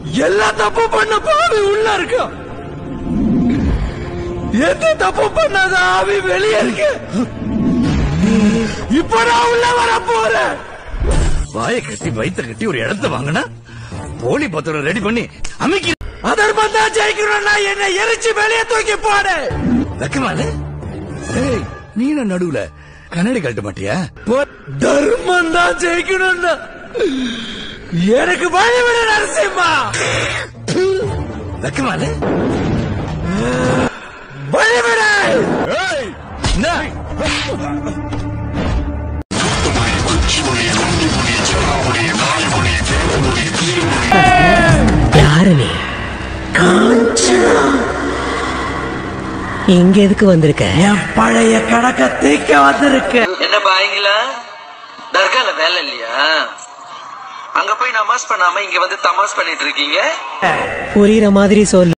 எல்லா தப்பு பண்ண பாவி உள்ள இருக்கு எந்த தப்பு பண்ணாத ஆவி வெளியே இருக்கு இப்ப நான் உள்ள வர போறேன் வாயை கட்டி வயிற்ற கட்டி ஒரு இடத்த வாங்கினா போலி பத்திரம் ரெடி பண்ணி அமைக்க அதர்மம் தான் ஜெயிக்கணும்னா என்ன எரிச்சு வெளியே தூக்கி போடு வெக்கமால ஏய் நீ என்ன நடுவுல கண்ணாடி கழட்ட மாட்டியா தர்மம் தான் ஜெயிக்கணும்னா எனக்கு வழிவிட நரசிம்மா வெக்கமால வழிவிட என்ன? யாரு நீ இங்க எதுக்கு வந்திருக்க என் பழைய கணக்க தீக்க வந்திருக்கு என்ன பாயங்களா தர்கால வேலை இல்லையா அங்க போய் நமாஸ் பண்ணாம இங்க வந்து தமாஸ் பண்ணிட்டு இருக்கீங்க புரியுற மாதிரி சொல்லு